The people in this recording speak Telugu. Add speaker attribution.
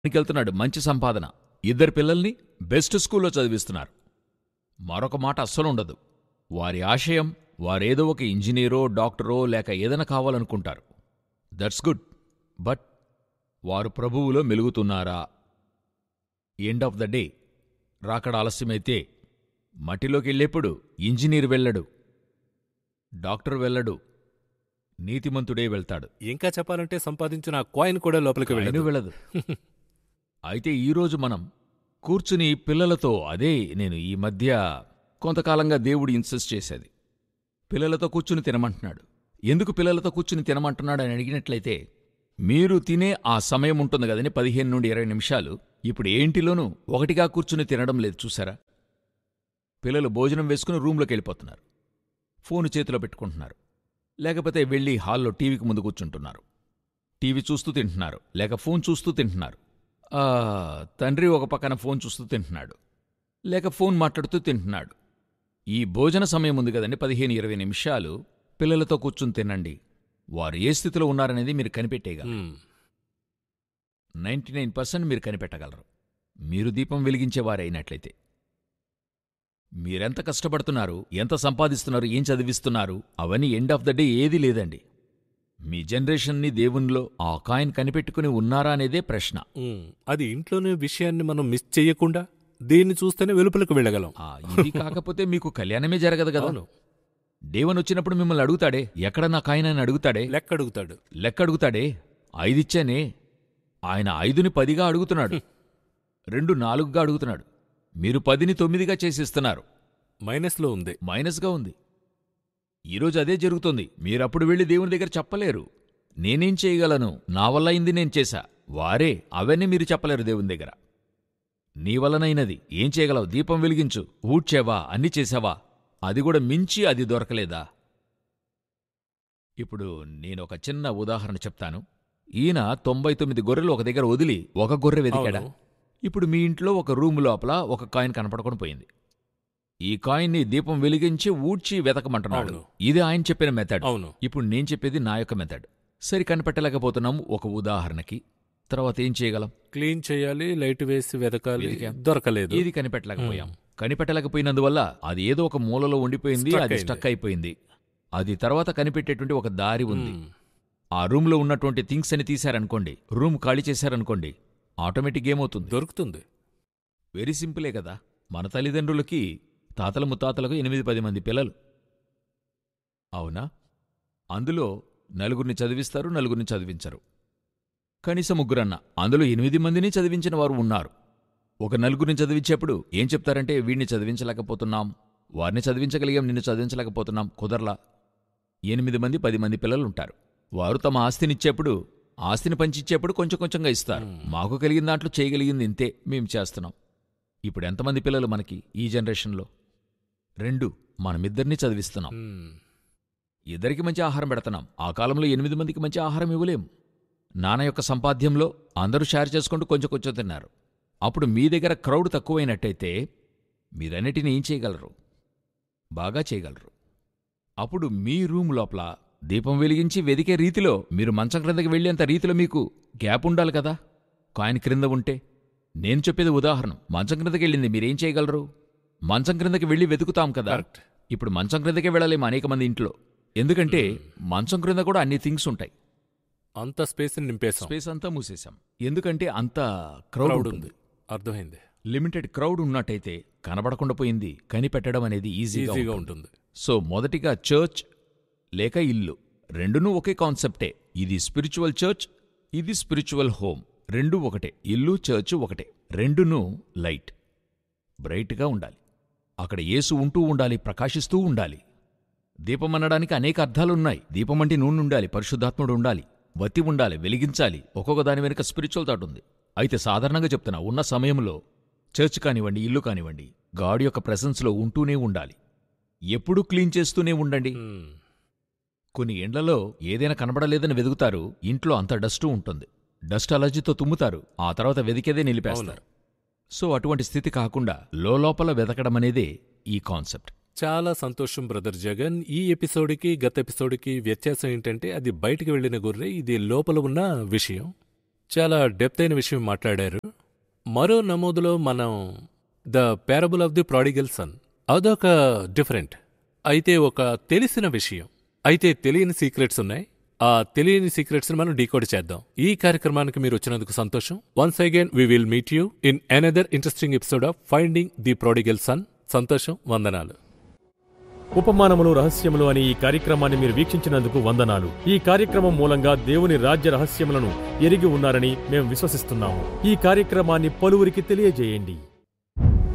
Speaker 1: వెళ్తున్నాడు మంచి సంపాదన ఇద్దరు పిల్లల్ని బెస్ట్ స్కూల్లో చదివిస్తున్నారు మరొక మాట అస్సలు ఉండదు వారి ఆశయం వారేదో ఒక ఇంజనీరో డాక్టరో లేక ఏదైనా కావాలనుకుంటారు దట్స్ గుడ్ బట్ వారు ప్రభువులో మెలుగుతున్నారా ఎండ్ ఆఫ్ ద డే రాకడ ఆలస్యమైతే మట్టిలోకి వెళ్ళేప్పుడు ఇంజనీర్ వెళ్ళడు డాక్టర్ వెళ్ళడు నీతిమంతుడే వెళ్తాడు
Speaker 2: ఇంకా చెప్పాలంటే సంపాదించిన ఆ కాయిన్ కూడా లోపలికి
Speaker 1: ఆయన
Speaker 2: వెళ్ళదు
Speaker 1: వెళ్ళదు అయితే ఈరోజు మనం కూర్చుని పిల్లలతో అదే నేను ఈ మధ్య కొంతకాలంగా దేవుడు ఇన్సిస్ట్ చేసేది పిల్లలతో కూర్చుని తినమంటున్నాడు ఎందుకు పిల్లలతో కూర్చుని తినమంటున్నాడు అని అడిగినట్లయితే మీరు తినే ఆ సమయం ఉంటుంది కదని పదిహేను నుండి ఇరవై నిమిషాలు ఇప్పుడు ఏంటిలోనూ ఒకటిగా కూర్చుని తినడం లేదు చూసారా పిల్లలు భోజనం వేసుకుని రూమ్లోకి వెళ్ళిపోతున్నారు ఫోను చేతిలో పెట్టుకుంటున్నారు లేకపోతే వెళ్ళి హాల్లో టీవీకి ముందు కూర్చుంటున్నారు టీవీ చూస్తూ తింటున్నారు లేక ఫోన్ చూస్తూ తింటున్నారు ఆ, తండ్రి ఒక పక్కన ఫోన్ చూస్తూ తింటున్నాడు లేక ఫోన్ మాట్లాడుతూ తింటున్నాడు ఈ భోజన సమయం ఉంది కదండి పదిహేను ఇరవై నిమిషాలు పిల్లలతో కూర్చుని తినండి వారు ఏ స్థితిలో ఉన్నారనేది మీరు కనిపెట్టేయగలరు
Speaker 2: మ్మ్.
Speaker 1: నైంటీ నైన్ పర్సెంట్ మీరు కనిపెట్టగలరు మీరు దీపం వెలిగించేవారే అయినట్లయితే మీరెంత కష్టపడుతున్నారు ఎంత సంపాదిస్తున్నారు ఏం చదివిస్తున్నారు అవన్నీ ఎండ్ ఆఫ్ ద డే ఏదీ లేదండి మీ జనరేషన్ని దేవునిలో ఆ కాయిన్ కనిపెట్టుకుని ఉన్నారా అనేదే ప్రశ్న
Speaker 2: మ్మ్. అది ఇంట్లోనే విషయాన్ని మనం మిస్ చేయకుండా దీన్ని చూస్తేనే వెలుపలకు వెళ్ళగలం
Speaker 1: ఆ, ఇది కాకపోతే మీకు కళ్యాణమే జరగదు కదా
Speaker 2: అవును
Speaker 1: దేవుని వచ్చినప్పుడు మిమ్మల్ని అడుగుతాడే ఎక్కడ నా కాయిన్ అని అడుగుతాడే
Speaker 2: లెక్క అడుగుతాడు
Speaker 1: లెక్క అడుగుతాడే ఐదిచ్చానే ఆయన ఐదుని పదిగా అడుగుతున్నాడు రెండు నాలుగుగా అడుగుతున్నాడు మీరు పదిని తొమ్మిదిగా చేసిస్తున్నారు
Speaker 2: మైనస్లో ఉంది
Speaker 1: మైనస్గా ఉంది ఈరోజు అదే జరుగుతుంది మీరప్పుడు వెళ్ళి దేవుని దగ్గర చెప్పలేరు నేనేం చేయగలను నా వల్ల అయింది నేను చేశా వారే అవన్నీ మీరు చెప్పలేరు దేవుని దగ్గర నీ వలనైనది ఏం చేయగలవు దీపం వెలిగించు ఊడ్చావా అన్ని చేశావా అది కూడా మించి అది దొరకలేదా ఇప్పుడు నేనొక చిన్న ఉదాహరణ చెప్తాను ఈయన తొంభై తొమ్మిది గొర్రెలు ఒక దగ్గర వదిలి ఒక గొర్రె వెతికాడా
Speaker 2: అవును.
Speaker 1: ఇప్పుడు మీ ఇంట్లో ఒక రూమ్ లోపల ఒక కాయిన్ కనపడకుండా పోయింది ఈ కాయిన్ని దీపం వెలిగించి ఊడ్చి వెతకమంటున్నాడు
Speaker 2: అవును.
Speaker 1: ఇది ఆయన చెప్పిన మెథడ్
Speaker 2: అవును
Speaker 1: ఇప్పుడు నేను చెప్పేది నా యొక్క మెథడ్ సరి కనిపెట్టలేకపోతున్నాము ఒక ఉదాహరణకి తర్వాత ఏం చేయగలం
Speaker 2: క్లీన్ చేయాలి లైట్ వేసి వెతకాలి
Speaker 1: వెతికాం.
Speaker 2: దొరకలేదు
Speaker 1: ఏది కనిపెట్టలేకపోయాం కనిపెట్టలేకపోయినందువల్ల అది ఏదో ఒక మూలలో ఉండిపోయింది
Speaker 2: Stuck
Speaker 1: అది
Speaker 2: అయింది.
Speaker 1: స్టక్ అయిపోయింది అది తర్వాత కనిపెట్టేటువంటి ఒక దారి ఉంది
Speaker 2: మ్మ్.
Speaker 1: ఆ రూమ్లో ఉన్నటువంటి థింగ్స్ అని తీశారనుకోండి రూమ్ ఖాళీ చేశారనుకోండి ఆటోమేటిక్ ఏమవుతుంది
Speaker 2: దొరుకుతుంది
Speaker 1: వెరీ సింపులే కదా మన తల్లిదండ్రులకి తాతల ముత్తాతలకు ఎనిమిది పది మంది పిల్లలు అవునా అందులో నలుగురిని చదివిస్తారు నలుగురిని చదివించరు కనీసం ముగ్గురన్న అందులో ఎనిమిది మందిని చదివించిన వారు ఉన్నారు ఒక నలుగురిని చదివించేప్పుడు ఏం చెప్తారంటే వీడిని చదివించలేకపోతున్నాం వారిని చదివించగలిగాం నిన్ను చదివించలేకపోతున్నాం కుదరలా ఎనిమిది మంది పది మంది పిల్లలు ఉంటారు వారు తమ ఆస్తినిచ్చేప్పుడు ఆస్తిని పంచిచ్చేప్పుడు కొంచెం కొంచెంగా ఇస్తారు మాకు కలిగిన దాంట్లో చేయగలిగింది ఇంతే మేం చేస్తున్నాం ఇప్పుడు ఎంతమంది పిల్లలు మనకి ఈ జనరేషన్లో రెండు మనమిద్దరినీ చదివిస్తున్నాం
Speaker 2: మ్మ్.
Speaker 1: ఇద్దరికి మంచి ఆహారం పెడుతున్నాం ఆ కాలంలో ఎనిమిది మందికి మంచి ఆహారం ఇవ్వలేం నాన్న యొక్క సంపాద్యంలో అందరూ షేర్ చేసుకుంటూ కొంచెం కొంచెం తిన్నారు అప్పుడు మీ దగ్గర క్రౌడ్ తక్కువైనట్టయితే మీరన్నిటిని ఏం చేయగలరు బాగా చేయగలరు అప్పుడు మీ రూమ్ లోపల దీపం వెలిగించి వెదికే రీతిలో మీరు మంచం క్రిందకి వెళ్ళేంత రీతిలో మీకు గ్యాప్ ఉండాలి కదా కాయిన్ క్రింద ఉంటే నేను చెప్పేది ఉదాహరణ మంచం క్రిందకి వెళ్ళింది మీరేం చేయగలరు మంచం క్రిందకి వెళ్ళి వెతుకుతాం కదా
Speaker 2: కరెక్ట్
Speaker 1: ఇప్పుడు మంచం క్రిందకే వెళ్ళలేము అనేక మంది ఇంట్లో ఎందుకంటే మంచం క్రింద కూడా అన్ని థింగ్స్ ఉంటాయి
Speaker 2: అంత స్పేస్ నింపేసాం
Speaker 1: స్పేస్ అంతా మూసేశాం ఎందుకంటే అంత క్రౌడ్
Speaker 2: క్రౌడ్
Speaker 1: ఉంటుంది
Speaker 2: ఉంది అర్థమైంది
Speaker 1: లిమిటెడ్ క్రౌడ్ ఉన్నట్టయితే కనబడకుండా పోయింది కనిపెట్టడం అనేది ఈజీగా
Speaker 2: ఈజీగా
Speaker 1: ఉంటుంది
Speaker 2: ఉంటుంది
Speaker 1: సో మొదటిగా చర్చ్ లేక ఇల్లు రెండునూ ఒకే కాన్సెప్టే ఇది స్పిరిచువల్ చర్చ్ ఇది స్పిరిచువల్ హోమ్ రెండు ఒకటే ఇల్లు చర్చ్ ఒకటే రెండునూ లైట్ బ్రైట్గా ఉండాలి అక్కడ యేసు ఉంటూ ఉండాలి ప్రకాశిస్తూ ఉండాలి దీపం అనడానికి అనేక అర్థాలున్నాయి దీపం అంటే నూనె ఉండాలి పరిశుద్ధాత్ముడు ఉండాలి వత్తి ఉండాలి వెలిగించాలి ఒక్కొక్క దాని వెనుక స్పిరిచువల్ థాట్ ఉంది అయితే సాధారణంగా చెప్తున్నా ఉన్న సమయంలో చర్చ్ కానివ్వండి ఇల్లు కానివ్వండి గాడ్ యొక్క ప్రెసెన్స్లో ఉంటూనే ఉండాలి ఎప్పుడూ క్లీన్ చేస్తూనే ఉండండి
Speaker 2: మ్మ్.
Speaker 1: కొన్ని ఎండ్లలో ఏదైనా కనబడలేదని వెదుగుతారు ఇంట్లో అంత డస్టు ఉంటుంది డస్ట్ అలర్జీతో తుమ్ముతారు ఆ తర్వాత వెదికేదే నిలిపేస్తారు సో అటువంటి స్థితి కాకుండా లోపల వెతకడం అనేదే ఈ కాన్సెప్ట్
Speaker 2: చాలా సంతోషం బ్రదర్ జగన్ ఈ ఎపిసోడ్కి గత ఎపిసోడ్కి వ్యత్యాసం ఏంటంటే అది బయటికి వెళ్ళిన గొర్రె ఇది లోపల ఉన్న విషయం చాలా డెప్త్ అయిన విషయం మాట్లాడారు మరో నమోదులో మనం the parable of the prodigal son అదొక డిఫరెంట్ అయితే ఒక తెలిసిన విషయం అయితే తెలియని సీక్రెట్స్ ఉన్నాయి ఆ తెలియని సీక్రెట్స్ మనం డీకోడ్ చేద్దాం ఈ కార్యక్రమానికి మీరు వచ్చినందుకు సంతోషం once again we will meet you in another interesting episode of finding the prodigal son సంతోషం వందనాలు
Speaker 3: ఉపమానములు రహస్యములు అనే ఈ కార్యక్రమాన్ని మీరు వీక్షించినందుకు వందనాలు ఈ కార్యక్రమం మూలంగా దేవుని రాజ్య రహస్యములను ఎరిగి ఉన్నారని మేము విశ్వసిస్తున్నాము ఈ కార్యక్రమాన్ని పలువురికి తెలియజేయండి